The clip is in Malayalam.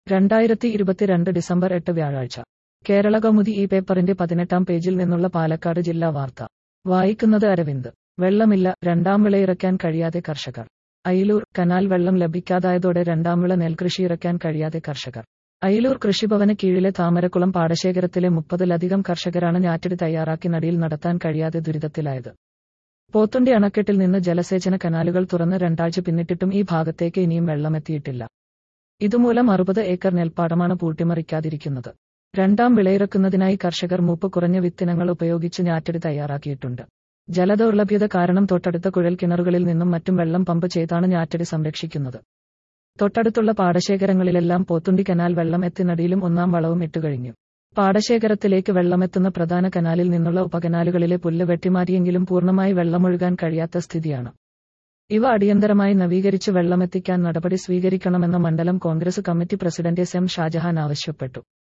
രണ്ടായിരത്തി ഇരുപത്തിരണ്ട് ഡിസംബർ എട്ട് വ്യാഴാഴ്ച കേരള കൗമുദി ഈ പേപ്പറിന്റെ പതിനെട്ടാം പേജിൽ നിന്നുള്ള പാലക്കാട് ജില്ലാ വാർത്ത വായിക്കുന്നത് അരവിന്ദ് വെള്ളമില്ല രണ്ടാം വിള ഇറക്കാൻ കഴിയാതെ കർഷകർ അയിലൂർ കനാൽ വെള്ളം ലഭിക്കാതായതോടെ രണ്ടാം വിള നെൽകൃഷി ഇറക്കാൻ കഴിയാതെ കർഷകർ അയിലൂർ കൃഷിഭവന് കീഴിലെ താമരക്കുളം പാടശേഖരത്തിലെ മുപ്പതിലധികം കർഷകരാണ് ഞാറ്റടി തയ്യാറാക്കി നടിയിൽ നടത്താൻ കഴിയാതെ ദുരിതത്തിലായത് പോത്തുണ്ടി അണക്കെട്ടിൽ നിന്ന് ജലസേചന കനാലുകൾ തുറന്ന് രണ്ടാഴ്ച പിന്നിട്ടിട്ടും ഈ ഭാഗത്തേക്ക് ഇനിയും വെള്ളമെത്തിയിട്ടില്ല ഇതുമൂലം അറുപത് ഏക്കർ നെൽപ്പാടമാണ് പൂട്ടിമറിക്കാതിരിക്കുന്നത് രണ്ടാം വിളയിറക്കുന്നതിനായി കർഷകർ മൂപ്പ് കുറഞ്ഞ വിത്തിനങ്ങൾ ഉപയോഗിച്ച് ഞാറ്റടി തയ്യാറാക്കിയിട്ടുണ്ട് ജലദൗർലഭ്യത കാരണം തൊട്ടടുത്ത കുഴൽ കിണറുകളിൽ നിന്നും മറ്റും വെള്ളം പമ്പ് ചെയ്താണ് ഞാറ്റടി സംരക്ഷിക്കുന്നത് തൊട്ടടുത്തുള്ള പാടശേഖരങ്ങളിലെല്ലാം പോത്തുണ്ടി കനാൽ വെള്ളം എത്തിനടിയിലും ഒന്നാം വളവും ഇട്ടുകഴിഞ്ഞു പാടശേഖരത്തിലേക്ക് വെള്ളമെത്തുന്ന പ്രധാന കനാലിൽ നിന്നുള്ള ഉപകനാലുകളിലെ പുല്ല് വെട്ടിമാറ്റിയെങ്കിലും പൂർണ്ണമായി വെള്ളമൊഴുകാൻ കഴിയാത്ത സ്ഥിതിയാണ് ഇവ അടിയന്തരമായി നവീകരിച്ച് വെള്ളമെത്തിക്കാൻ നടപടി സ്വീകരിക്കണമെന്ന് മണ്ഡലം Congress committee president S M Shajahan ആവശ്യപ്പെട്ടു